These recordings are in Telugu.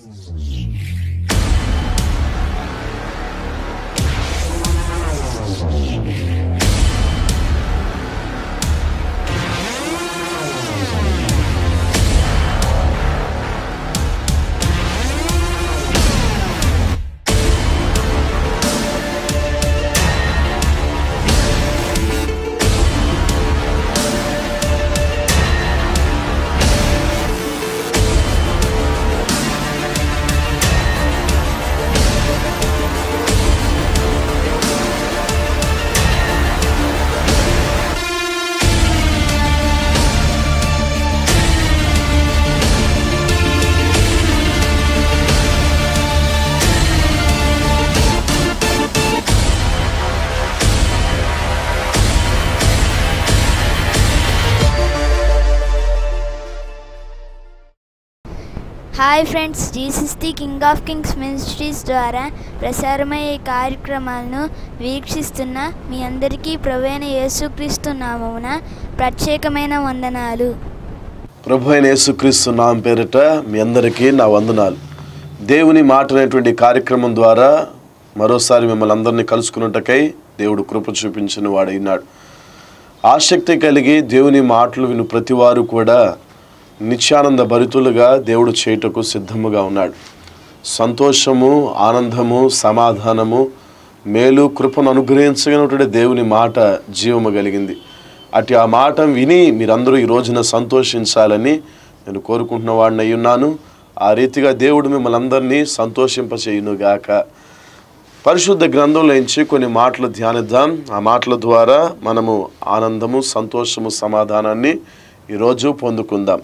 hi friends Jesus the king of kings ministries ద్వారా ప్రసారమయ్యే కార్యక్రమాలను వీక్షిస్తున్న మీ అందరికీ ప్రవైన యేసుక్రీస్తు నామమున ప్రత్యేకమైన వందనాలు ప్రభు అయిన యేసుక్రీస్తు నామ పేరిట మీ అందరికీ నా వందనాలు దేవుని మాట అనేటువంటి కార్యక్రమం ద్వారా మరోసారి మిమ్మల్ని అందరినీ కలుసుకున్నట్టకై దేవుడు కృప చూపించిన వాడైనాడు ఆసక్తి కలిగి దేవుని మాటలు విను ప్రతివారు కూడా నిత్యానంద భరితులుగా దేవుడు చేయుటకు సిద్ధముగా ఉన్నాడు సంతోషము ఆనందము సమాధానము మేలు కృపను అనుగ్రహించగలిగినటువంటి దేవుని మాట జీవము కలిగింది అటు ఆ మాట విని మీరందరూ ఈ రోజున సంతోషించాలని నేను కోరుకుంటున్న వాడిని అయి ఉన్నాను ఆ రీతిగా దేవుడు మిమ్మల్ని అందరినీ సంతోషింపచేయునుగాక పరిశుద్ధ గ్రంథంలో నుంచి కొన్ని మాటలు ధ్యానిద్దాం ఆ మాటల ద్వారా మనము ఆనందము సంతోషము సమాధానాన్ని ఈరోజు పొందుకుందాం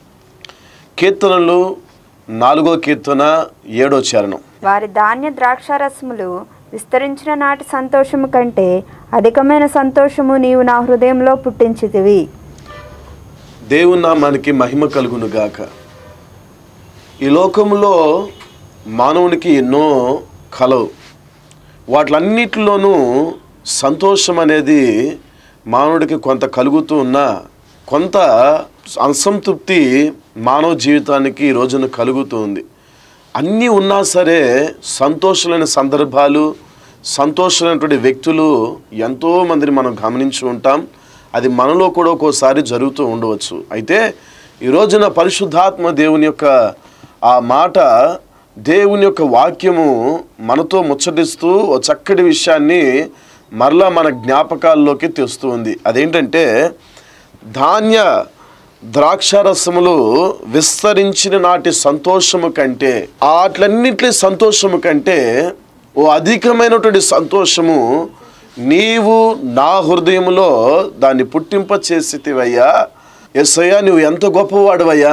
కీర్తనలు నాలుగో కీర్తన ఏడో చరణం వారి ధాన్య ద్రాక్షారసములు విస్తరించిన నాటి సంతోషము కంటే అధికమైన సంతోషము నీవు నా హృదయంలో పుట్టించితివి దేవుని నామానికి మహిమ కలుగును గాక ఈ లోకంలో మానవునికి ఎన్నో కలవు వాటిలన్నిటిలోనూ సంతోషం అనేది మానవుడికి కొంత కలుగుతూ ఉన్నా కొంత అసంతృప్తి మానవ జీవితానికి ఈ రోజున కలుగుతూ ఉంది అన్నీ ఉన్నా సరే సంతోషమైన సందర్భాలు సంతోషమైనటువంటి వ్యక్తులు ఎంతో మందిని మనం గమనించి ఉంటాం అది మనలో కూడా ఒక్కోసారి జరుగుతూ ఉండవచ్చు అయితే ఈ రోజున పరిశుద్ధాత్మ దేవుని యొక్క ఆ మాట దేవుని యొక్క వాక్యము మనతో ముచ్చటిస్తూ ఓ చక్కటి విషయాన్ని మరలా మన జ్ఞాపకాల్లోకి తెస్తూ ఉంది అదేంటంటే ధాన్య ద్రాక్షారసములు విస్తరించిన నాటి సంతోషము కంటే వాటిలన్నింటి సంతోషము కంటే ఓ అధికమైనటువంటి సంతోషము నీవు నా హృదయములో దాన్ని పుట్టింప చేసితివయ్యా ఎస్సయ్యా నువ్వు ఎంత గొప్పవాడువయ్యా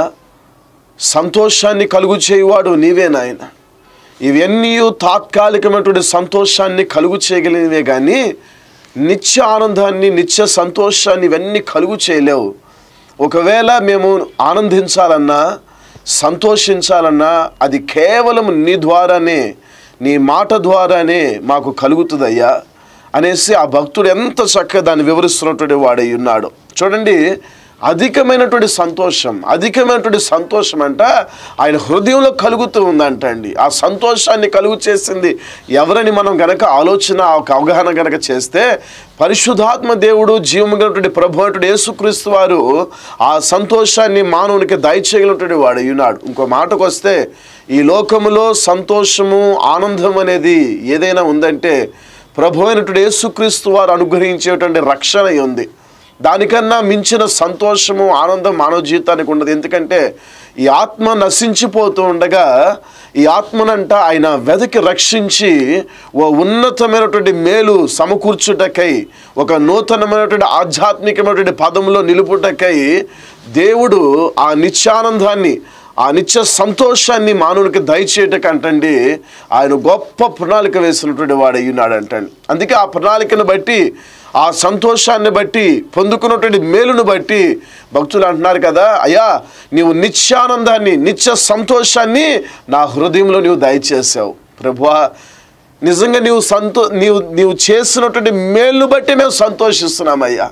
సంతోషాన్ని కలుగు చేయువాడు నీవే నాయన ఇవన్నీ తాత్కాలికమైనటువంటి సంతోషాన్ని కలుగు చేయగలిగినవే కానీ నిత్య ఆనందాన్ని నిత్య సంతోషాన్ని ఇవన్నీ కలుగు చేయలేవు ఒకవేళ మేము ఆనందించాలన్నా సంతోషించాలన్నా అది కేవలం నీ ద్వారానే నీ మాట ద్వారానే మాకు కలుగుతుందయ్యా అనేసి ఆ భక్తుడు ఎంత చక్కగా దాన్ని వివరిస్తున్నటువంటి వాడై ఉన్నాడు చూడండి అధికమైనటువంటి సంతోషం అధికమైనటువంటి సంతోషం అంట ఆయన హృదయంలో కలుగుతూ ఉందంట అండి ఆ సంతోషాన్ని కలుగు చేసింది ఎవరని మనం గనక ఆలోచన ఒక అవగాహన గనక చేస్తే పరిశుద్ధాత్మ దేవుడు జీవమైనటువంటి ప్రభు అయినటువంటి యేసుక్రీస్తు వారు ఆ సంతోషాన్ని మానవునికి దయచేయగలిగినటువంటి వాడు ఉన్నాడు ఇంకో మాటకు వస్తే ఈ లోకములో సంతోషము ఆనందం అనేది ఏదైనా ఉందంటే ప్రభు అయినటువంటి యేసుక్రీస్తు వారు అనుగ్రహించేటువంటి రక్షణ ఉంది దానికన్నా మించిన సంతోషము ఆనందం మానవ జీవితానికి ఉండదు ఎందుకంటే ఈ ఆత్మ నశించిపోతూ ఉండగా ఈ ఆత్మనంట ఆయన వెదకి రక్షించి ఓ ఉన్నతమైనటువంటి మేలు సమకూర్చుటకై ఒక నూతనమైనటువంటి ఆధ్యాత్మికమైనటువంటి పదంలో నిలుపుటకై దేవుడు ఆ నిత్యానందాన్ని ఆ నిత్య సంతోషాన్ని మానవునికి దయచేయటకంటండి ఆయన గొప్ప ప్రణాళిక వేసినటువంటి వాడు అయ్యున్నాడు అంటండి అందుకే ఆ ప్రణాళికను బట్టి ఆ సంతోషాన్ని బట్టి పొందుకున్నటువంటి మేలును బట్టి భక్తులు అంటున్నారు కదా అయ్యా నీవు నిత్యానందాన్ని నిత్య సంతోషాన్ని నా హృదయంలో నీవు దయచేసావు ప్రభువా నిజంగా నీవు సంతో నీవు నీవు చేసినటువంటి మేలును బట్టి మేము సంతోషిస్తున్నామయ్యా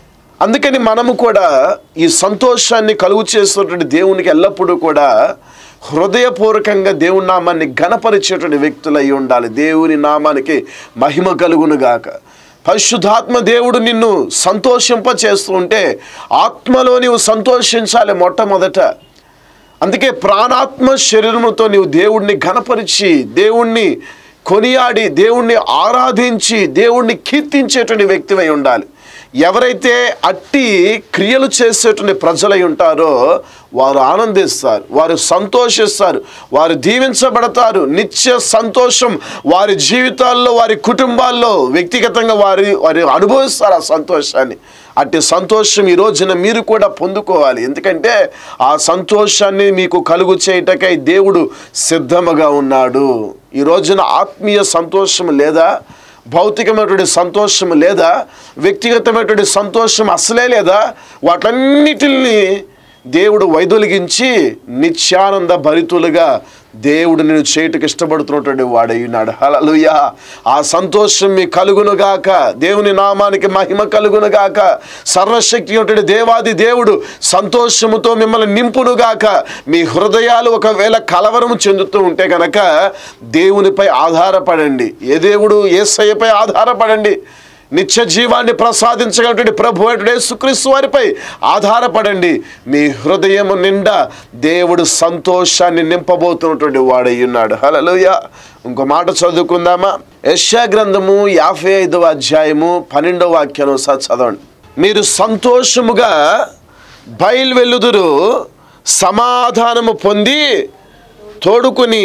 అందుకని మనము కూడా ఈ సంతోషాన్ని కలుగు చేస్తున్నటువంటి దేవునికి ఎల్లప్పుడూ కూడా హృదయపూర్వకంగా దేవుని నామాన్ని ఘనపరిచేటువంటి వ్యక్తులు అయి ఉండాలి దేవుని నామానికి మహిమ కలుగునుగాక పరిశుద్ధాత్మ దేవుడు నిన్ను సంతోషింప చేస్తూ ఉంటే ఆత్మలో నీవు సంతోషించాలి మొట్టమొదట అందుకే ప్రాణాత్మ శరీరముతో నీవు దేవుణ్ణి ఘనపరిచి దేవుణ్ణి కొనియాడి దేవుణ్ణి ఆరాధించి దేవుణ్ణి కీర్తించేటువంటి వ్యక్తివై ఉండాలి ఎవరైతే అట్టి క్రియలు చేసేటువంటి ప్రజలై ఉంటారో వారు ఆనందిస్తారు వారు సంతోషిస్తారు వారు దీవించబడతారు నిత్య సంతోషం వారి జీవితాల్లో వారి కుటుంబాల్లో వ్యక్తిగతంగా వారి వారి అనుభవిస్తారు ఆ సంతోషాన్ని అట్టి సంతోషం ఈ రోజున మీరు కూడా పొందుకోవాలి ఎందుకంటే ఆ సంతోషాన్ని మీకు కలుగు చేయటకై దేవుడు సిద్ధముగా ఉన్నాడు ఈ రోజున ఆత్మీయ సంతోషం లేదా భౌతికమైనటువంటి సంతోషం లేదా వ్యక్తిగతమైనటువంటి సంతోషం అసలే లేదా వాటన్నిటిని దేవుడు వైదొలిగించి నిత్యానంద భరితులుగా దేవుడు నేను చేయుటకు ఇష్టపడుతున్నటువంటి వాడయ్యున్నాడు హలలుయ ఆ సంతోషం మీ కలుగునుగాక దేవుని నామానికి మహిమ కలుగునుగాక సర్వశక్తి ఉన్నటువంటి దేవాది దేవుడు సంతోషముతో మిమ్మల్ని నింపునుగాక మీ హృదయాలు ఒకవేళ కలవరము చెందుతూ ఉంటే కనుక దేవునిపై ఆధారపడండి ఏ దేవుడు ఏసయ్యపై ఆధారపడండి నిత్య జీవాన్ని ప్రసాదించగలిగినటువంటి ప్రభు అయినటువంటి యేసుక్రీస్తు వారిపై ఆధారపడండి మీ హృదయం నిండా దేవుడు సంతోషాన్ని నింపబోతున్నటువంటి వాడై ఉన్నాడు హలలుయ ఇంకో మాట చదువుకుందామా యశా గ్రంథము యాభై ఐదవ అధ్యాయము పన్నెండవ వాక్యం ఒకసారి చదవండి మీరు సంతోషముగా బయలువెల్లుదురు సమాధానము పొంది తోడుకుని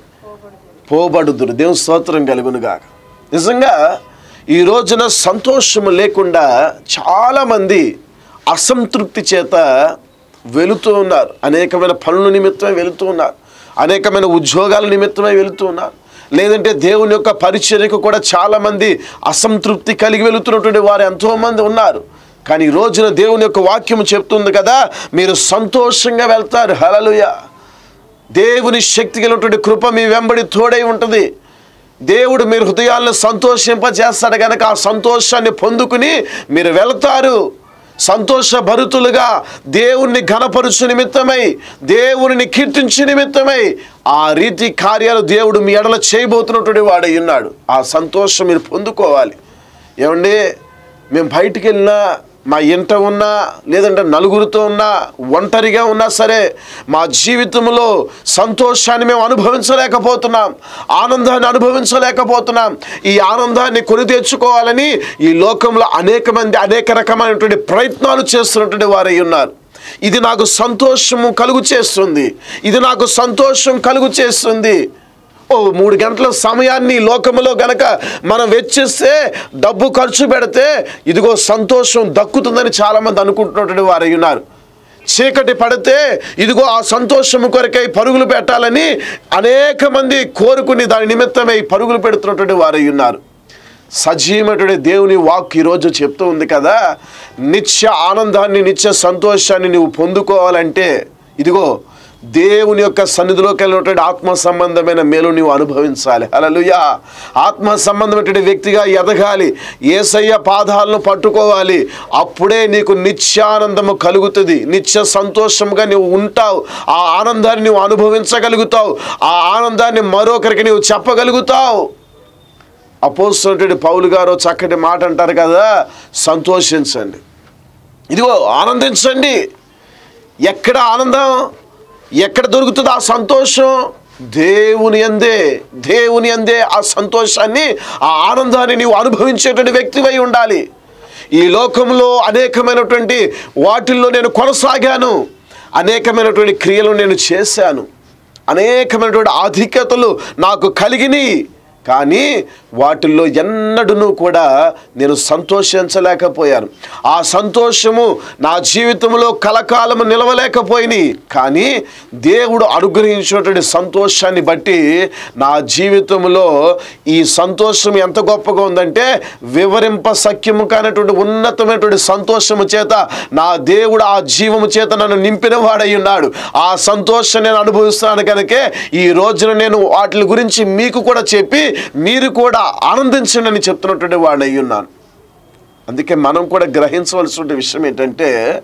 పోబడుదురు దేవుని స్తోత్రం కలుగునుగాక నిజంగా ఈ రోజున సంతోషము లేకుండా చాలామంది అసంతృప్తి చేత వెళుతూ ఉన్నారు అనేకమైన పనుల నిమిత్తమే వెళుతూ ఉన్నారు అనేకమైన ఉద్యోగాల నిమిత్తమే వెళుతూ ఉన్నారు లేదంటే దేవుని యొక్క పరిచర్యకు కూడా చాలామంది అసంతృప్తి కలిగి వెళుతున్నటువంటి వారు ఎంతోమంది ఉన్నారు కానీ ఈ రోజున దేవుని యొక్క వాక్యం చెప్తుంది కదా మీరు సంతోషంగా వెళ్తారు హలలుయ దేవుని శక్తి కలిగినటువంటి కృప మీ వెంబడి తోడై ఉంటుంది దేవుడు మీరు హృదయాలను సంతోషింపజేస్తాడు కనుక ఆ సంతోషాన్ని పొందుకుని మీరు వెళతారు సంతోషభరితులుగా దేవుణ్ణి ఘనపరుచు నిమిత్తమై దేవుని కీర్తించు నిమిత్తమై ఆ రీతి కార్యాలు దేవుడు మీ ఎడల చేయబోతున్నటువంటి వాడై ఉన్నాడు ఆ సంతోషం మీరు పొందుకోవాలి ఏమండి మేము బయటికి వెళ్ళినా మా ఇంట ఉన్నా లేదంటే నలుగురితో ఉన్నా ఒంటరిగా ఉన్నా సరే మా జీవితంలో సంతోషాన్ని మేము అనుభవించలేకపోతున్నాం ఆనందాన్ని అనుభవించలేకపోతున్నాం ఈ ఆనందాన్ని కొని తెచ్చుకోవాలని ఈ లోకంలో అనేక మంది అనేక రకమైనటువంటి ప్రయత్నాలు చేస్తున్నటువంటి వారై ఉన్నారు ఇది నాకు సంతోషము కలుగు చేస్తుంది ఇది నాకు సంతోషం కలుగు చేస్తుంది ఓ మూడు గంటల సమయాన్ని ఈ లోకములో గనక మనం వెచ్చిస్తే డబ్బు ఖర్చు పెడితే ఇదిగో సంతోషం దక్కుతుందని చాలామంది అనుకుంటున్నటువంటి వారై ఉన్నారు చీకటి పడితే ఇదిగో ఆ సంతోషము కొరకై పరుగులు పెట్టాలని అనేక మంది కోరుకుని దాని నిమిత్తమై పరుగులు పెడుతున్నటువంటి వారై ఉన్నారు సజీవటువంటి దేవుని వాక్ ఈరోజు చెప్తూ ఉంది కదా నిత్య ఆనందాన్ని నిత్య సంతోషాన్ని నువ్వు పొందుకోవాలంటే ఇదిగో దేవుని యొక్క సన్నిధిలోకి వెళ్ళినటువంటి ఆత్మ సంబంధమైన మేలు నీవు అనుభవించాలి అలలుయా ఆత్మ సంబంధమైనటువంటి వ్యక్తిగా ఎదగాలి ఏసయ్య పాదాలను పట్టుకోవాలి అప్పుడే నీకు నిత్యానందము కలుగుతుంది నిత్య సంతోషంగా నీవు ఉంటావు ఆ ఆనందాన్ని నువ్వు అనుభవించగలుగుతావు ఆ ఆనందాన్ని మరొకరికి నీవు చెప్పగలుగుతావు అపోస్తున్నటువంటి పౌలు గారు చక్కటి మాట అంటారు కదా సంతోషించండి ఇదిగో ఆనందించండి ఎక్కడ ఆనందం ఎక్కడ దొరుకుతుంది ఆ సంతోషం దేవుని అందే దేవుని అందే ఆ సంతోషాన్ని ఆ ఆనందాన్ని నీవు అనుభవించేటువంటి వ్యక్తివై ఉండాలి ఈ లోకంలో అనేకమైనటువంటి వాటిల్లో నేను కొనసాగాను అనేకమైనటువంటి క్రియలు నేను చేశాను అనేకమైనటువంటి ఆధిక్యతలు నాకు కలిగినాయి కానీ వాటిల్లో ఎన్నడూనూ కూడా నేను సంతోషించలేకపోయాను ఆ సంతోషము నా జీవితంలో కలకాలము నిలవలేకపోయినాయి కానీ దేవుడు అనుగ్రహించినటువంటి సంతోషాన్ని బట్టి నా జీవితంలో ఈ సంతోషం ఎంత గొప్పగా ఉందంటే వివరింప సఖ్యము కానటువంటి ఉన్నతమైనటువంటి సంతోషము చేత నా దేవుడు ఆ జీవము చేత నన్ను నింపిన వాడై ఉన్నాడు ఆ సంతోషం నేను అనుభవిస్తున్నాను కనుకే ఈ రోజున నేను వాటి గురించి మీకు కూడా చెప్పి మీరు కూడా ఆనందించండి అని చెప్తున్నటువంటి వాడై ఉన్నాను అందుకే మనం కూడా గ్రహించవలసిన విషయం ఏంటంటే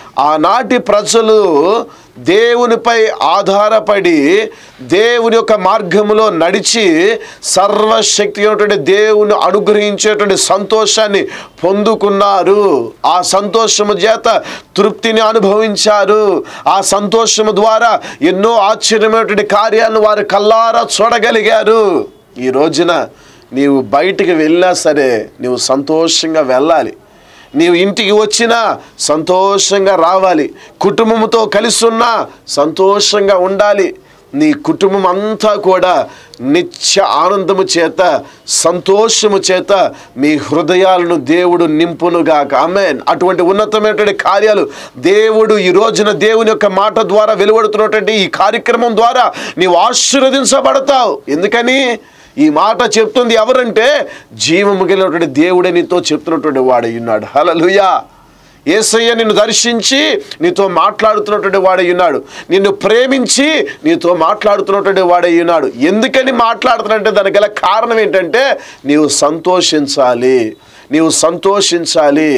ఆనాటి ప్రజలు దేవునిపై ఆధారపడి దేవుని యొక్క మార్గములో నడిచి సర్వశక్తి అయినటువంటి దేవుని అనుగ్రహించేటువంటి సంతోషాన్ని పొందుకున్నారు ఆ సంతోషము చేత తృప్తిని అనుభవించారు ఆ సంతోషము ద్వారా ఎన్నో ఆశ్చర్యమైనటువంటి కార్యాలను వారు కల్లారా చూడగలిగారు ఈ రోజున నీవు బయటికి వెళ్ళినా సరే నీవు సంతోషంగా వెళ్ళాలి నీవు ఇంటికి వచ్చినా సంతోషంగా రావాలి కుటుంబంతో కలిసి ఉన్నా సంతోషంగా ఉండాలి నీ కుటుంబం అంతా కూడా నిత్య ఆనందము చేత సంతోషము చేత మీ హృదయాలను దేవుడు నింపునుగాక ఆమెన్ అటువంటి ఉన్నతమైనటువంటి కార్యాలు దేవుడు ఈ రోజున దేవుని యొక్క మాట ద్వారా వెలువడుతున్నటువంటి ఈ కార్యక్రమం ద్వారా నీవు ఆశీర్వదించబడతావు ఎందుకని ఈ మాట చెప్తుంది ఎవరంటే జీవము కలిగినటువంటి దేవుడే నీతో చెప్తున్నటువంటి వాడై ఉన్నాడు హలలుయా ఏసయ్య నిన్ను దర్శించి నీతో మాట్లాడుతున్నటువంటి వాడై ఉన్నాడు నిన్ను ప్రేమించి నీతో మాట్లాడుతున్నటువంటి వాడై ఉన్నాడు ఎందుకని మాట్లాడుతున్నట్టే దానికి గల కారణం ఏంటంటే నీవు సంతోషించాలి నీవు సంతోషించాలి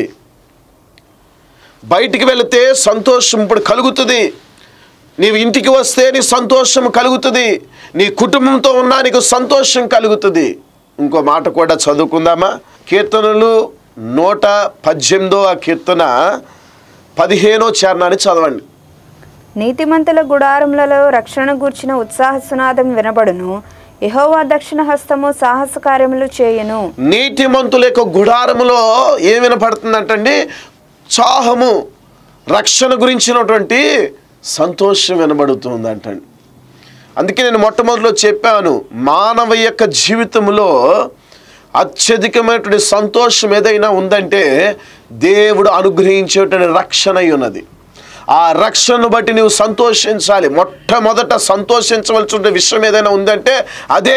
బయటికి వెళితే సంతోషం ఇప్పుడు కలుగుతుంది నీవు ఇంటికి వస్తే నీ సంతోషం కలుగుతుంది నీ కుటుంబంతో ఉన్నా నీకు సంతోషం కలుగుతుంది ఇంకో మాట కూడా చదువుకుందామా కీర్తనలు నూట పద్దెనిమిదో ఆ కీర్తన పదిహేనో చరణాన్ని చదవండి నీతిమంతుల గుడారములలో రక్షణ గూర్చిన ఉత్సాహ సునాదం వినబడును యెహోవా దక్షిణ హస్తము సాహస కార్యములు చేయను నీతిమంతుల యొక్క గుడారములో ఏం వినపడుతుందంటండి ఉత్సాహము రక్షణ గురించినటువంటి సంతోషం వినబడుతుంది అంటండి అందుకే నేను మొట్టమొదటిలో చెప్పాను మానవ యొక్క జీవితంలో అత్యధికమైనటువంటి సంతోషం ఏదైనా ఉందంటే దేవుడు అనుగ్రహించేటువంటి రక్షణ అయి ఉన్నది ఆ రక్షణను బట్టి నువ్వు సంతోషించాలి మొట్టమొదట సంతోషించవలసిన విషయం ఏదైనా ఉందంటే అదే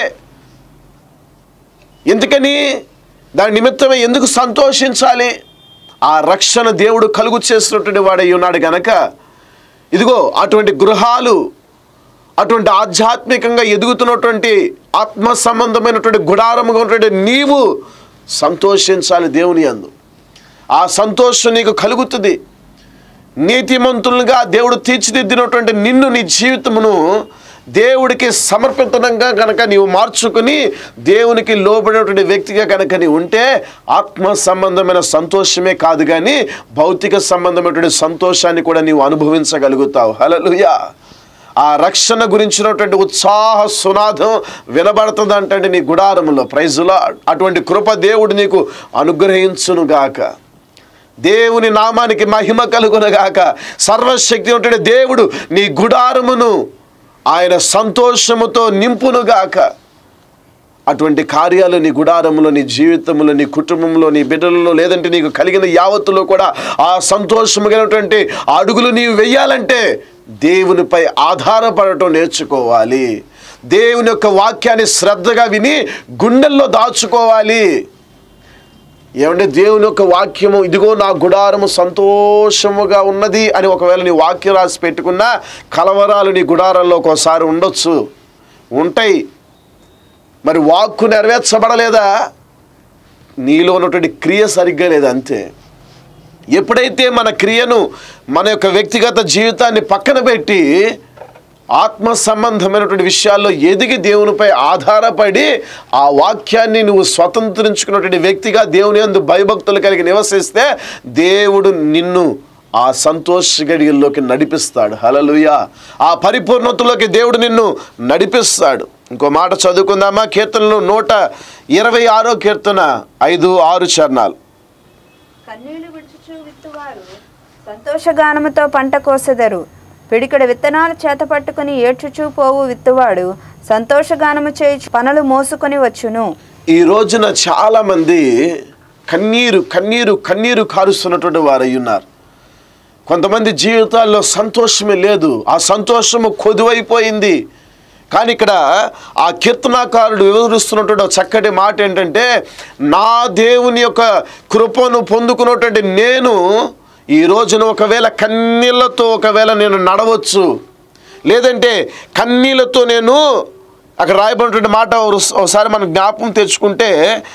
ఎందుకని దాని నిమిత్తమే ఎందుకు సంతోషించాలి ఆ రక్షణ దేవుడు కలుగు చేసినటువంటి వాడై ఉన్నాడు గనక ఇదిగో అటువంటి గృహాలు అటువంటి ఆధ్యాత్మికంగా ఎదుగుతున్నటువంటి ఆత్మ సంబంధమైనటువంటి గుడారముగా ఉన్నటువంటి నీవు సంతోషించాలి దేవుని అందు ఆ సంతోషం నీకు కలుగుతుంది నీతిమంతులుగా దేవుడు తీర్చిదిద్దినటువంటి నిన్ను నీ జీవితమును దేవుడికి సమర్పితంగా కనుక నీవు మార్చుకుని దేవునికి లోబడినటువంటి వ్యక్తిగా కనుక నీవు ఉంటే ఆత్మ సంబంధమైన సంతోషమే కాదు కానీ భౌతిక సంబంధమైనటువంటి సంతోషాన్ని కూడా నీవు అనుభవించగలుగుతావు హలలుయా ఆ రక్షణ గురించినటువంటి ఉత్సాహ సునాదం వినబడుతుంది అంటే నీ గుడారములో ప్రైజులో అటువంటి కృప దేవుడు నీకు అనుగ్రహించునుగాక దేవుని నామానికి మహిమ కలుగునగాక సర్వశక్తి ఉంటే దేవుడు నీ గుడారమును ఆయన సంతోషముతో నింపునుగాక అటువంటి కార్యాలు నీ గుడారంలో నీ జీవితంలో నీ కుటుంబంలో నీ బిడ్డలలో లేదంటే నీకు కలిగిన యావత్తులో కూడా ఆ సంతోషము కలిగినటువంటి అడుగులు నీవు వెయ్యాలంటే దేవునిపై ఆధారపడటం నేర్చుకోవాలి దేవుని యొక్క వాక్యాన్ని శ్రద్ధగా విని గుండెల్లో దాచుకోవాలి ఏమంటే దేవుని యొక్క వాక్యము ఇదిగో నా గుడారము సంతోషముగా ఉన్నది అని ఒకవేళ నీ వాక్యం రాసి పెట్టుకున్నా కలవరాలు నీ గుడారంలో ఒకసారి ఉండొచ్చు ఉంటాయి మరి వాక్కు నెరవేర్చబడలేదా నీలో ఉన్నటువంటి క్రియ సరిగ్గా లేదు అంతే ఎప్పుడైతే మన క్రియను మన యొక్క వ్యక్తిగత జీవితాన్ని పక్కన పెట్టి ఆత్మ సంబంధమైనటువంటి విషయాల్లో ఎదిగి దేవునిపై ఆధారపడి ఆ వాక్యాన్ని నువ్వు స్వతంత్రించుకున్నటువంటి వ్యక్తిగా దేవుని అందు భయభక్తులు కలిగి నివసిస్తే దేవుడు నిన్ను ఆ సంతోష గడియల్లోకి నడిపిస్తాడు హలలుయా ఆ పరిపూర్ణతలోకి దేవుడు నిన్ను నడిపిస్తాడు ఇంకో మాట చదువుకుందామా కీర్తనలు నూట ఇరవై ఆరో కీర్తన ఐదు ఆరు చరణాలు కన్నీళ్లు విడుచుచు విత్తువారు సంతోషగానముతో పంట కోసెదరు పిడికడ విత్తనాలు చేత పట్టుకుని ఏడ్చుచూ పోవు విత్తువాడు సంతోషగానము చేయి పనులు మోసుకొని వచ్చును ఈ రోజున చాలామంది కన్నీరు కన్నీరు కన్నీరు కారుస్తున్నటువంటి వారై ఉన్నారు కొంతమంది జీవితాల్లో సంతోషమే లేదు ఆ సంతోషము కొదువైపోయింది కానీ ఇక్కడ ఆ కీర్తనాకారుడు వివరిస్తున్నటువంటి ఒక చక్కటి మాట ఏంటంటే నా దేవుని యొక్క కృపను పొందుకున్నటువంటి నేను ఈ రోజున ఒకవేళ కన్నీళ్లతో ఒకవేళ నేను నడవచ్చు లేదంటే కన్నీళ్లతో నేను అక్కడ రాయబడినటువంటి మాట ఒకసారి మనం జ్ఞాపకం తెచ్చుకుంటే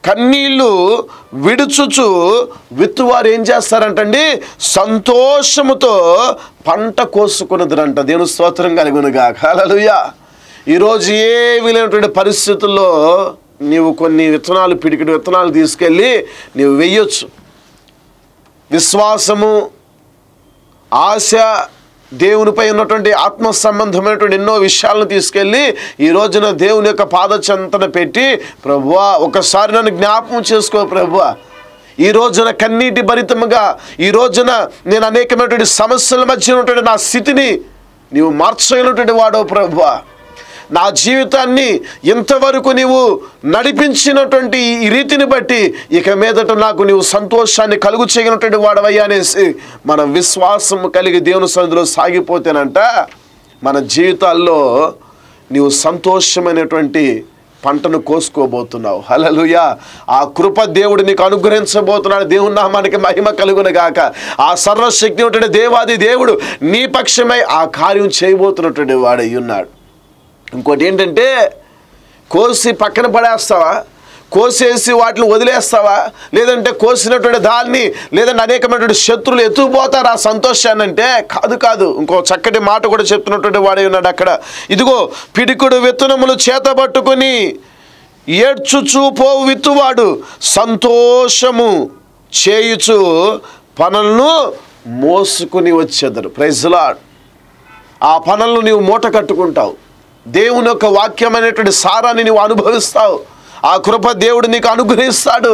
కన్నీళ్ళు విడుచుచు విత్తువారు ఏం చేస్తారంటండి సంతోషముతో పంట కోసుకున్నదిరంట దేవుని స్తోత్రం కలుగునుగా హల్లెలూయా ఈరోజు ఏమీ లేనటువంటి పరిస్థితుల్లో నీవు కొన్ని విత్తనాలు పిడికిడి విత్తనాలు తీసుకెళ్ళి నీవు వెయ్యొచ్చు విశ్వాసము ఆశ దేవునిపై ఉన్నటువంటి ఆత్మ సంబంధమైనటువంటి ఎన్నో విషయాలను తీసుకెళ్ళి ఈ రోజున దేవుని యొక్క పాదచంతన పెట్టి ప్రభువా ఒకసారి నన్ను జ్ఞాపకం చేసుకో ప్రభువా ఈ రోజున కన్నీటి భరితముగా ఈ రోజున నేను అనేకమైనటువంటి సమస్యల మధ్య ఉన్నటువంటి నా స్థితిని నీవు మార్చగలిగినటువంటి వాడో ప్రభువా నా జీవితాన్ని ఇంతవరకు నీవు నడిపించినటువంటి ఈ రీతిని బట్టి ఇక మీదట నాకు నీవు సంతోషాన్ని కలుగు చేయనటువంటి వాడవయ్యా అనేసి మన విశ్వాసం కలిగి దేవుని సన్నిధిలో సాగిపోతేనంట మన జీవితాల్లో నీవు సంతోషమైనటువంటి పంటను కోసుకోబోతున్నావు హలలుయా ఆ కృప దేవుడు నీకు అనుగ్రహించబోతున్నాడు దేవుని నామానికి మహిమ కలుగును గాక ఆ సర్వశక్తి ఉన్నటువంటి దేవాది దేవుడు నీ పక్షమై ఆ కార్యం చేయబోతున్నటువంటి వాడై ఉన్నాడు ఇంకోటి ఏంటంటే కోసి పక్కన పడేస్తావా కోసేసి వాటిని వదిలేస్తావా లేదంటే కోసినటువంటి దాన్ని లేదంటే అనేకమైనటువంటి శత్రులు ఎత్తుకుపోతారు ఆ సంతోషాన్ని అంటే కాదు కాదు ఇంకో చక్కటి మాట కూడా చెప్తున్నటువంటి వాడే ఉన్నాడు అక్కడ ఇదిగో పిడికుడు విత్తనములు చేత పట్టుకొని ఏడ్చుచూ పోవు విత్తువాడు సంతోషము చేయుచు పనులను మోసుకుని వచ్చేదరు ప్రైజ్లాడ్ ఆ పనులను నీవు మూట కట్టుకుంటావు దేవుని యొక్క వాక్యం అనేటువంటి సారాన్ని నీవు అనుభవిస్తావు ఆ కృప దేవుడు నీకు అనుగ్రహిస్తాడు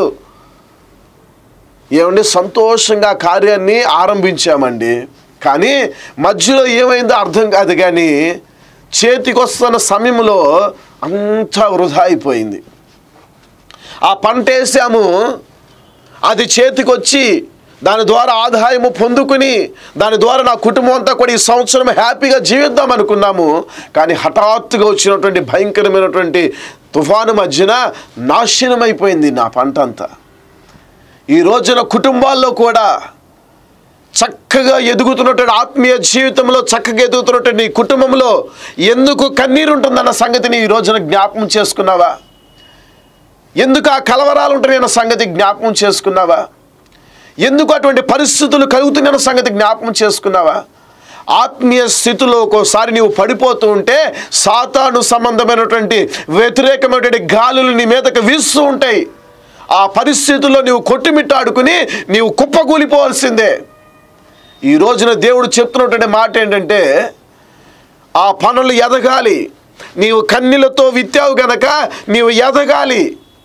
ఏమండి సంతోషంగా ఆ కార్యాన్ని ఆరంభించామండి కానీ మధ్యలో ఏమైందో అర్థం కాదు కానీ చేతికి వస్తున్న సమయంలో అంతా వృధా అయిపోయింది ఆ పంట వేసాము అది చేతికొచ్చి దాని ద్వారా ఆదాయము పొందుకుని దాని ద్వారా నా కుటుంబం అంతా కూడా ఈ సంవత్సరం హ్యాపీగా జీవిద్దాం అనుకున్నాము కానీ హఠాత్తుగా వచ్చినటువంటి భయంకరమైనటువంటి తుఫాను మధ్యన నాశనమైపోయింది నా పంట అంతా ఈ రోజున కుటుంబాల్లో కూడా చక్కగా ఎదుగుతున్నటువంటి ఆత్మీయ జీవితంలో చక్కగా ఎదుగుతున్నటువంటి నీ కుటుంబంలో ఎందుకు కన్నీరు ఉంటుందన్న సంగతిని ఈ రోజున జ్ఞాపకం చేసుకున్నావా ఎందుకు ఆ కలవరాలు ఉంటున్నాయన్న సంగతి జ్ఞాపకం చేసుకున్నావా ఎందుకు అటువంటి పరిస్థితులు కలుగుతున్నాయన్న సంగతి జ్ఞాపకం చేసుకున్నావా ఆత్మీయ స్థితిలో ఒక్కోసారి నీవు పడిపోతూ ఉంటే సాతాను సంబంధమైనటువంటి వ్యతిరేకమైనటువంటి గాలులు నీ మీదకి వీస్తూ ఉంటాయి ఆ పరిస్థితుల్లో నీవు కొట్టుమిట్టాడుకుని నీవు కుప్పకూలిపోవాల్సిందే ఈ రోజున దేవుడు చెప్తున్నటువంటి మాట ఏంటంటే ఆ పనులు ఎదగాలి నీవు కన్నీలతో విత్తావు గనక నీవు ఎదగాలి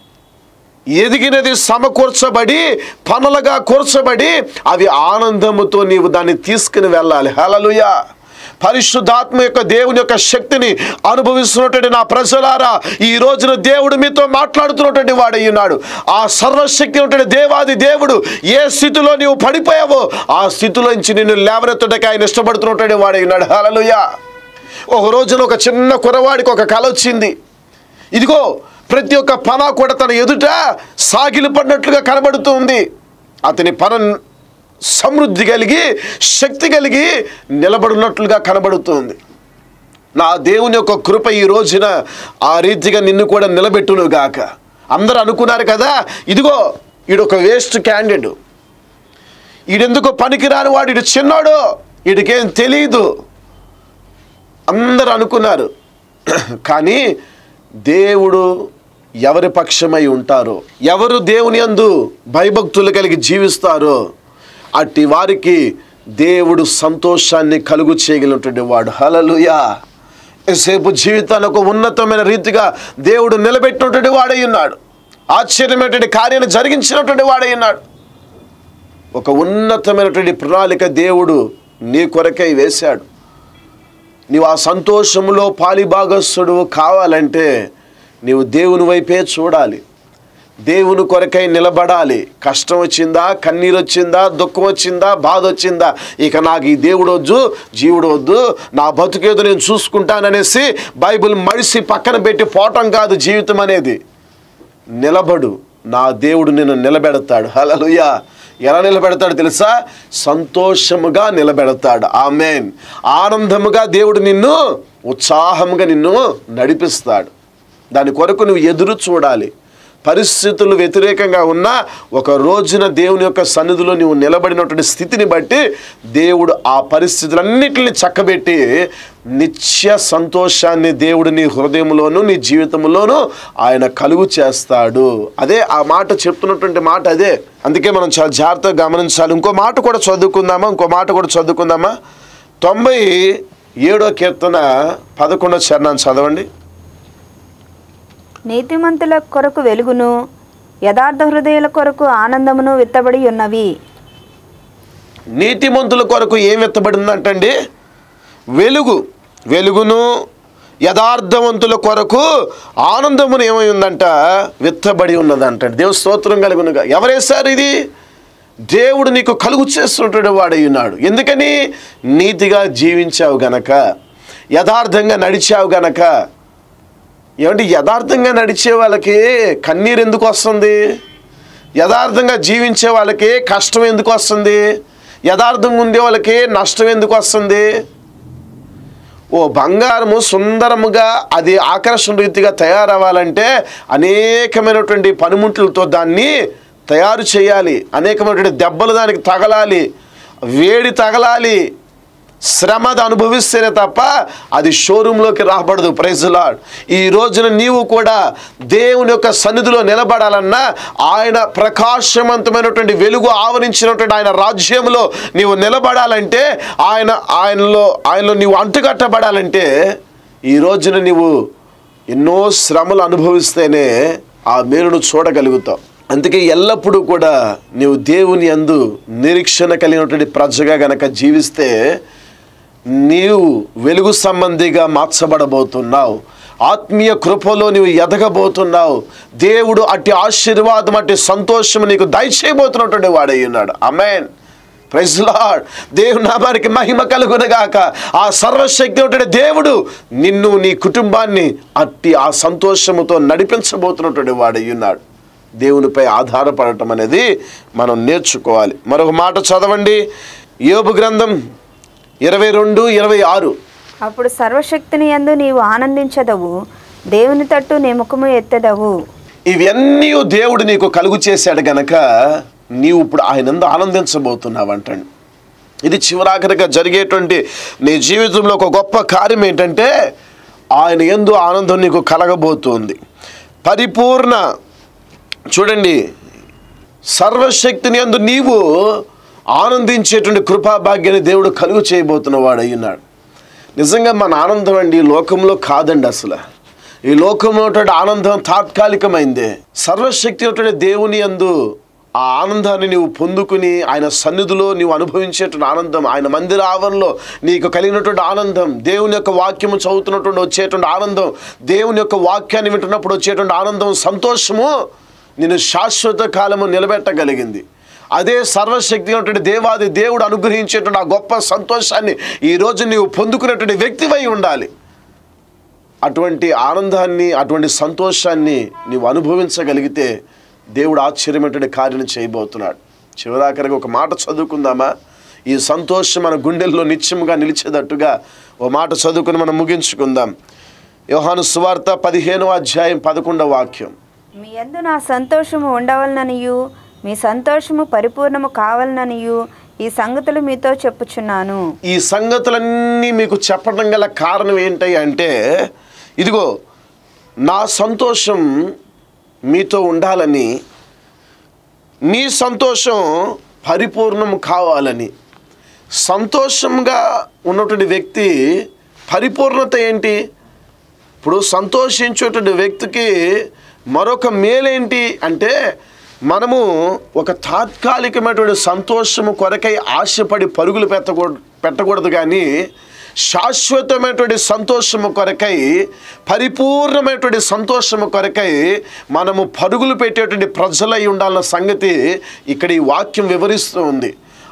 ఎదిగినది సమకూర్చబడి పనులుగా కూర్చబడి అవి ఆనందముతో నీవు దాన్ని తీసుకుని వెళ్ళాలి హలలుయా పరిశుద్ధాత్మ యొక్క దేవుని యొక్క శక్తిని అనుభవిస్తున్నటువంటి నా ప్రజలారా ఈ రోజున దేవుడు మీతో మాట్లాడుతున్నటువంటి వాడై ఉన్నాడు ఆ సర్వశక్తి ఉన్నటువంటి దేవాది దేవుడు ఏ స్థితిలో నీవు పడిపోయావో ఆ స్థితిలోంచి నిన్ను లేవనెత్తడానికి ఆయన ఇష్టపడుతున్నటువంటి వాడై ఉన్నాడు హలలుయా ఒక రోజున ఒక చిన్న కురవాడికి ఒక కల వచ్చింది ఇదిగో ప్రతి ఒక్క పన కూడా తన ఎదుట సాగిలు పడినట్లుగా కనబడుతూ ఉంది అతని పన సమృద్ధి కలిగి శక్తి కలిగి నిలబడినట్లుగా కనబడుతుంది నా దేవుని యొక్క కృప ఈ రోజున ఆ రీతిగా నిన్ను కూడా నిలబెట్టును గాక అందరూ అనుకున్నారు కదా ఇదిగో ఈడొక వేస్ట్ క్యాండిడేట్ ఈడెందుకు పనికిరాని వాడు ఇడు చిన్నాడు వీడికేం తెలియదు అందరూ అనుకున్నారు కానీ దేవుడు ఎవరి పక్షమై ఉంటారో ఎవరు దేవుని యందు భయభక్తులు కలిగి జీవిస్తారో అట్టి వారికి దేవుడు సంతోషాన్ని కలుగు చేయగలిగినటువంటి వాడు హలలుయా సేపు జీవితాన్ని ఒక ఉన్నతమైన రీతిగా దేవుడు నిలబెట్టినటువంటి వాడై ఉన్నాడు ఆశ్చర్యమైనటువంటి కార్యాన్ని జరిగించినటువంటి వాడై ఉన్నాడు ఒక ఉన్నతమైనటువంటి ప్రణాళిక దేవుడు నీ కొరకై వేశాడు నీవు ఆ సంతోషంలో పాలిభాగస్సుడు కావాలంటే నీవు దేవుని వైపే చూడాలి దేవుని కొరకై నిలబడాలి కష్టం వచ్చిందా కన్నీరు వచ్చిందా దుఃఖం వచ్చిందా బాధ వచ్చిందా ఇక నాకు ఈ దేవుడు వద్దు జీవుడు వద్దు నా బతుకేదో నేను చూసుకుంటాననేసి బైబిల్ మడిసి పక్కన పెట్టి పోవటం కాదు జీవితం అనేది నిలబడు నా దేవుడు నిన్ను నిలబెడతాడు హలలుయా ఎలా నిలబెడతాడు తెలుసా సంతోషముగా నిలబెడతాడు ఆమెన్ ఆనందముగా దేవుడు నిన్ను ఉత్సాహముగా నిన్ను నడిపిస్తాడు దాని కొరకు నువ్వు ఎదురు చూడాలి పరిస్థితులు వ్యతిరేకంగా ఉన్నా ఒక రోజున దేవుని యొక్క సన్నిధిలో నీవు నిలబడినటువంటి స్థితిని బట్టి దేవుడు ఆ పరిస్థితులన్నిటిని చక్కబెట్టి నిత్య సంతోషాన్ని దేవుడు నీ హృదయంలోనూ నీ జీవితంలోనూ ఆయన కలుగు చేస్తాడు అదే ఆ మాట చెప్తున్నటువంటి మాట అదే అందుకే మనం చాలా జాగ్రత్తగా గమనించాలి ఇంకో మాట కూడా చదువుకుందామా ఇంకో మాట కూడా చదువుకుందామా తొంభై ఏడో కీర్తన పదకొండో చరణాన్ని చదవండి నీతిమంతుల కొరకు వెలుగును యథార్థ హృదయుల కొరకు ఆనందమును విత్తబడి ఉన్నవి నీతిమంతుల కొరకు ఏం ఎత్తబడిందంటండి వెలుగు వెలుగును యథార్థవంతుల కొరకు ఆనందమును ఏమై ఉందంట విత్తబడి ఉన్నదంట దేవుడు స్తోత్రం కలుగునుగా ఎవరేశారు ఇది దేవుడు నీకు కలుగు చేస్తుంటాడు వాడై ఉన్నాడు ఎందుకని నీతిగా జీవించావు గనక యథార్థంగా నడిచావు గనక ఏమంటే యథార్థంగా నడిచే వాళ్ళకి కన్నీరు ఎందుకు వస్తుంది యథార్థంగా జీవించే వాళ్ళకి కష్టం ఎందుకు వస్తుంది యథార్థంగా ఉండే వాళ్ళకి నష్టం ఎందుకు వస్తుంది ఓ బంగారము సుందరముగా అది ఆకర్షణ రీతిగా తయారవ్వాలంటే అనేకమైనటువంటి పనిముట్లతో దాన్ని తయారు చేయాలి అనేకమైనటువంటి దెబ్బలు దానికి తగలాలి వేడి తగలాలి శ్రమ అది అనుభవిస్తేనే తప్ప అది షోరూంలోకి రాబడదు ప్రైజ్లాడ్ ఈ రోజున నీవు కూడా దేవుని యొక్క సన్నిధిలో నిలబడాలన్నా ఆయన ప్రకాశవంతమైనటువంటి వెలుగు ఆవరించినటువంటి ఆయన రాజ్యంలో నీవు నిలబడాలంటే ఆయన ఆయనలో ఆయనలో నీవు అంటుకట్టబడాలంటే ఈ రోజున నీవు ఎన్నో శ్రమలు అనుభవిస్తేనే ఆ మేలును చూడగలుగుతావు అందుకే ఎల్లప్పుడూ కూడా నీవు దేవుని అందు నిరీక్షణ కలిగినటువంటి ప్రజగా గనక జీవిస్తే నీవు వెలుగు సంబంధిగా మార్చబడబోతున్నావు ఆత్మీయ కృపలో నీవు ఎదగబోతున్నావు దేవుడు అట్టి ఆశీర్వాదం అట్టి సంతోషం నీకు దయచేయబోతున్నటువంటి వాడై ఉన్నాడు అమెన్ ప్రైజ్ లార్డ్ దేవుని నామానికి మహిమ కలుగునగాక ఆ సర్వశక్తి ఉంటే దేవుడు నిన్ను నీ కుటుంబాన్ని అట్టి ఆ సంతోషముతో నడిపించబోతున్నటువంటి వాడై ఉన్నాడు దేవునిపై ఆధారపడటం అనేది మనం నేర్చుకోవాలి మరొక మాట చదవండి యోబు గ్రంథం ఇరవై రెండు ఇరవై ఆరు అప్పుడు సర్వశక్తిని యందు నీవు ఆనందించదవు దేవుని తట్టు నీ ముఖము ఎత్తెదవు ఇవన్నీ దేవుడు నీకు కలుగు చేశాడు గనక నీవు ఇప్పుడు ఆయనందు ఆనందించబోతున్నావంటండి ఇది చివరాఖరిగా జరిగేటువంటి నీ జీవితంలో ఒక గొప్ప కార్యం ఏంటంటే ఆయన ఎందు ఆనందం నీకు కలగబోతుంది పరిపూర్ణ చూడండి సర్వశక్తిని అందు నీవు ఆనందించేటువంటి కృపాభాగ్యాన్ని దేవుడు కలుగు చేయబోతున్న వాడు అయ్యున్నాడు నిజంగా మన ఆనందం అండి ఈ లోకంలో కాదండి అసలు ఈ లోకంలో ఉన్నటువంటి ఆనందం తాత్కాలికమైందే సర్వశక్తి ఉన్నటువంటి దేవుని అందు ఆ ఆనందాన్ని నీవు పొందుకుని ఆయన సన్నిధిలో నీవు అనుభవించేటువంటి ఆనందం ఆయన మందిర ఆవరణలో నీకు కలిగినటువంటి ఆనందం దేవుని యొక్క వాక్యము చదువుతున్నటువంటి వచ్చేటువంటి ఆనందం దేవుని యొక్క వాక్యాన్ని వింటున్నప్పుడు వచ్చేటువంటి ఆనందం సంతోషము నిన్ను శాశ్వత కాలము నిలబెట్టగలిగింది అదే సర్వశక్తి ఉన్నటువంటి దేవాది దేవుడు అనుగ్రహించేటువంటి ఆ గొప్ప సంతోషాన్ని ఈరోజు నీవు పొందుకునేటువంటి వ్యక్తివై ఉండాలి అటువంటి ఆనందాన్ని అటువంటి సంతోషాన్ని నీవు అనుభవించగలిగితే దేవుడు ఆశ్చర్యమైనటువంటి కార్యం చేయబోతున్నాడు చివరాఖరికి ఒక మాట చదువుకుందామా ఈ సంతోషం మన గుండెల్లో నిత్యముగా నిలిచేటట్టుగా ఓ మాట చదువుకుని మనం ముగించుకుందాం యోహాను సువార్త పదిహేనవ అధ్యాయం పదకొండవ వాక్యం మీ యందు నా సంతోషము ఉండవలననియు మీ సంతోషము పరిపూర్ణము కావాలననియు ఈ సంగతులు మీతో చెప్పుచున్నాను ఈ సంగతులన్నీ మీకు చెప్పడం గల కారణం ఏంటి అంటే ఇదిగో నా సంతోషం మీతో ఉండాలని మీ సంతోషం పరిపూర్ణం కావాలని సంతోషంగా ఉన్నటువంటి వ్యక్తి పరిపూర్ణత ఏంటి ఇప్పుడు సంతోషించేటువంటి వ్యక్తికి మరొక మేలేంటి అంటే మనము ఒక తాత్కాలికమైనటువంటి సంతోషము కొరకై ఆశపడి పరుగులు పెట్టకూడదు పెట్టకూడదు కానీ శాశ్వతమైనటువంటి సంతోషము కొరకై పరిపూర్ణమైనటువంటి సంతోషము కొరకై మనము పరుగులు పెట్టేటువంటి ప్రజలై ఉండాలన్న సంగతి ఇక్కడ ఈ వాక్యం వివరిస్తూ ఉంది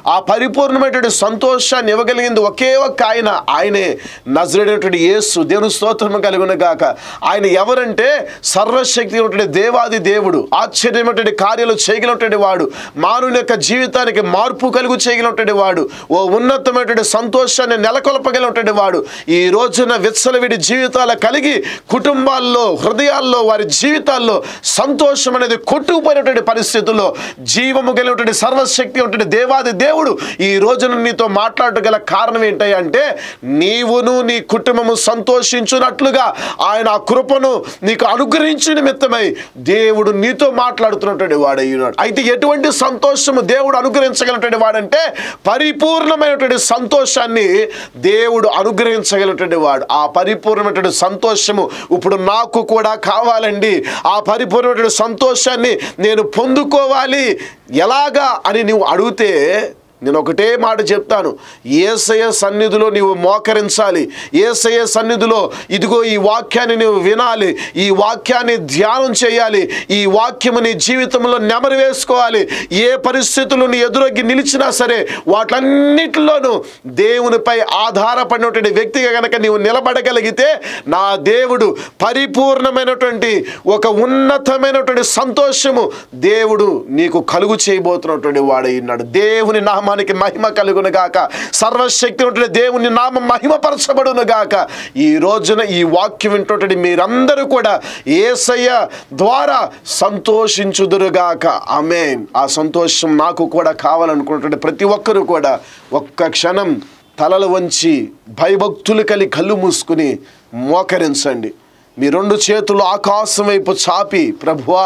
ఆ పరిపూర్ణమైనటువంటి సంతోషాన్ని ఇవ్వగలిగింది ఒకే ఒక్క ఆయన ఆయనే నజరేటటువంటి యేసు దేవుని స్తోత్రం కలిగిన గాక ఆయన ఎవరంటే సర్వశక్తి ఉన్నటువంటి దేవాది దేవుడు ఆశ్చర్యమైనటువంటి కార్యాలు చేయగలిగినటువంటి వాడు మానవుని యొక్క జీవితానికి మార్పు కలుగు చేయగలిగినటువంటి వాడు ఓ ఉన్నతమైనటువంటి సంతోషాన్ని నెలకొల్పగలిగినటువంటి వాడు ఈ రోజున విత్సలవిడి జీవితాల కలిగి కుటుంబాల్లో హృదయాల్లో వారి జీవితాల్లో సంతోషం అనేది కొట్టుకుపోయినటువంటి పరిస్థితుల్లో జీవము కలిగినటువంటి సర్వశక్తి ఉన్నటువంటి దేవాది దేవుడు ఈ రోజున నీతో మాట్లాడగల కారణం ఏంటంటే నీవును నీ కుటుంబము సంతోషించున్నట్లుగా ఆయన ఆ కృపను నీకు అనుగ్రహించిన నిమిత్తమై దేవుడు నీతో మాట్లాడుతున్నటువంటి వాడయ్యున్నాడు అయితే ఎటువంటి సంతోషము దేవుడు అనుగ్రహించగలిగినటువంటి వాడంటే పరిపూర్ణమైనటువంటి సంతోషాన్ని దేవుడు అనుగ్రహించగలిగినటువంటి వాడు ఆ పరిపూర్ణమైనటువంటి సంతోషము ఇప్పుడు నాకు కూడా కావాలండి ఆ పరిపూర్ణమైనటువంటి సంతోషాన్ని నేను పొందుకోవాలి ఎలాగా అని నువ్వు అడిగితే నేను ఒకటే మాట చెప్తాను ఏసయ సన్నిధిలో నీవు మోకరించాలి ఏసయ సన్నిధిలో ఇదిగో ఈ వాక్యాన్ని నువ్వు వినాలి ఈ వాక్యాన్ని ధ్యానం చేయాలి ఈ వాక్యము నీ జీవితంలో నెమరు వేసుకోవాలి ఏ పరిస్థితులు నీ ఎదురొగ్గి నిలిచినా సరే వాటన్నిటిలోనూ దేవునిపై ఆధారపడినటువంటి వ్యక్తిగా కనుక నీవు నిలబడగలిగితే నా దేవుడు పరిపూర్ణమైనటువంటి ఒక ఉన్నతమైనటువంటి సంతోషము దేవుడు నీకు కలుగు చేయబోతున్నటువంటి వాడై ఉన్నాడు దేవుని నామానికి మహిమ కలుగును గాక సర్వశక్తి ఉన్నటువంటి దేవుని నామం మహిమపరచబడును గాక ఈ రోజున ఈ వాక్యం వింటున్నటువంటి మీరందరూ కూడా ఏసయ్య ద్వారా సంతోషించుదురుగాక ఆమేన్ ఆ సంతోషం నాకు కూడా కావాలనుకున్నటువంటి ప్రతి ఒక్కరూ కూడా ఒక్క క్షణం తలలు వంచి భయభక్తులు కలి కళ్ళు మూసుకుని మోకరించండి మీ రెండు చేతులు ఆకాశం వైపు చాపి ప్రభువా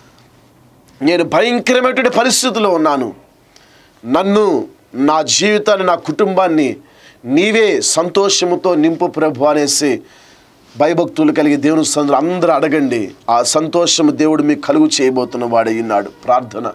నేను భయంకరమైనటువంటి పరిస్థితిలో ఉన్నాను నన్ను నా జీవితాన్ని నా కుటుంబాన్ని నీవే సంతోషముతో నింపు ప్రభు అనేసి భయభక్తులు కలిగి దేవుని సందులు అందరూ అడగండి ఆ సంతోషము దేవుడు మీకు కలుగు చేయబోతున్న వాడయ్యున్నాడు ప్రార్థన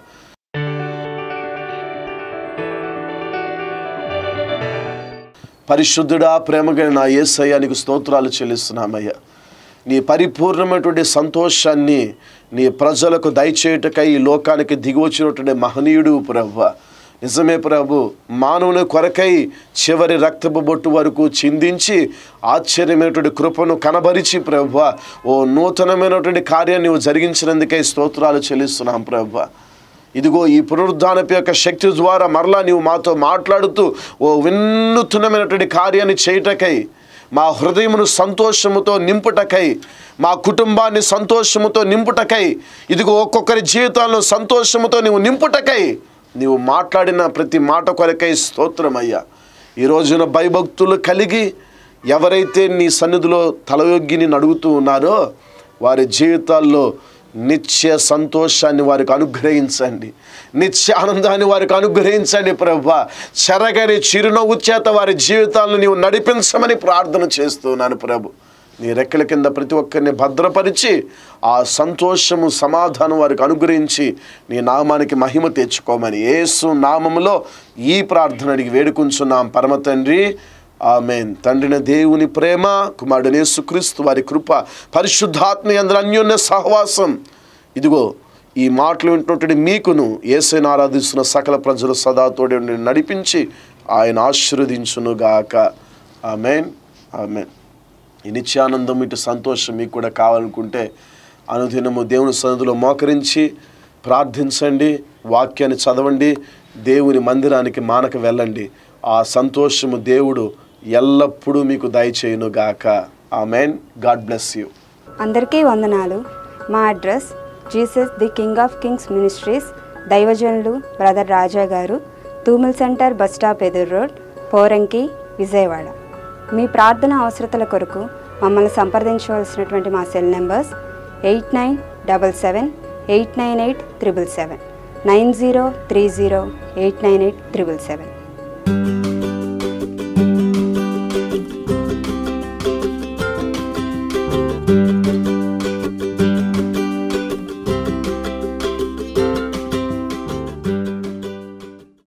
పరిశుద్ధుడా ప్రేమగల నా యేసయ్య నీకు స్తోత్రాలు చెల్లిస్తున్నామయ్యా నీ పరిపూర్ణమైనటువంటి సంతోషాన్ని నీ ప్రజలకు దయచేయుటకై ఈ లోకానికి దిగివచ్చినటువంటి మహనీయుడు ప్రభు నిజమే ప్రభు మానవుని కొరకై చివరి రక్తపు బొట్టు వరకు చిందించి ఆశ్చర్యమైనటువంటి కృపను కనబరిచి ప్రభు ఓ నూతనమైనటువంటి కార్యాన్ని నువ్వు జరిగించినందుకై స్తోత్రాలు చెల్లిస్తున్నాం ప్రభు ఇదిగో ఈ పునరుద్ధానపు యొక్క శక్తి ద్వారా మరలా నీవు మాతో మాట్లాడుతూ ఓ వినూత్నమైనటువంటి కార్యాన్ని చేయుటకై మా హృదయమును సంతోషముతో నింపుటకై మా కుటుంబాన్ని సంతోషముతో నింపుటకై ఇదిగో ఒక్కొక్కరి జీవితాలను సంతోషముతో నీవు నింపుటకై నీవు మాట్లాడిన ప్రతి మాట కొరకై స్తోత్రమయ్యా ఈ రోజున భయభక్తులు కలిగి ఎవరైతే నీ సన్నిధిలో తలయొగ్గి నిన్ను అడుగుతూ ఉన్నారో వారి జీవితాల్లో నిత్య సంతోషాన్ని వారికి అనుగ్రహించండి నిత్య ఆనందాన్ని వారికి అనుగ్రహించండి ప్రభా చెరగని చిరునవ్వు చేత వారి జీవితాలను నీవు నడిపించమని ప్రార్థన చేస్తున్నాను ప్రభు నీ రెక్కల కింద ప్రతి ఒక్కరిని భద్రపరిచి ఆ సంతోషము సమాధానం వారికి అనుగ్రహించి నీ నామానికి మహిమ తెచ్చుకోమని యేసు నామములో ఈ ప్రార్థన అడిగి వేడుకుంటున్నాం పరమ తండ్రి ఆమెన్ తండ్రిన దేవుని ప్రేమ కుమారుడు యేసుక్రీస్తు వారి కృప పరిశుద్ధాత్మ అందరి అన్యోన్య సహవాసం ఇదిగో ఈ మాటలు వింటున్నటువంటి మీకును ఏసైన ఆరాధిస్తున్న సకల ప్రజలు సదా తోడి ఉండి నడిపించి ఆయన ఆశీర్వదించునుగాక ఆమెన్ ఆమెన్ ఈ నిత్యానందం ఇటు సంతోషం మీకు కూడా కావాలనుకుంటే అనుదినము దేవుని సన్నిధిలో మోకరించి ప్రార్థించండి వాక్యాన్ని చదవండి దేవుని మందిరానికి మానక వెళ్ళండి ఆ సంతోషము దేవుడు ఎల్లప్పుడూ మీకు దయచేయునుగాక ఆమెన్ గాడ్ బ్లెస్ యూ అందరికీ వందనాలు మా address Jesus the king of kings ministries దైవజనులు బ్రదర్ రాజా గారు తూమిల్ సెంటర్ బస్ స్టాప్ ఎదురు రోడ్ పోరంకి విజయవాడ మీ ప్రార్థన అవసరతల కొరకు మమ్మల్ని సంప్రదించవలసినటువంటి మా cell numbers eight nine double seven eight nine eight triple seven nine zero three zero eight nine eight triple seven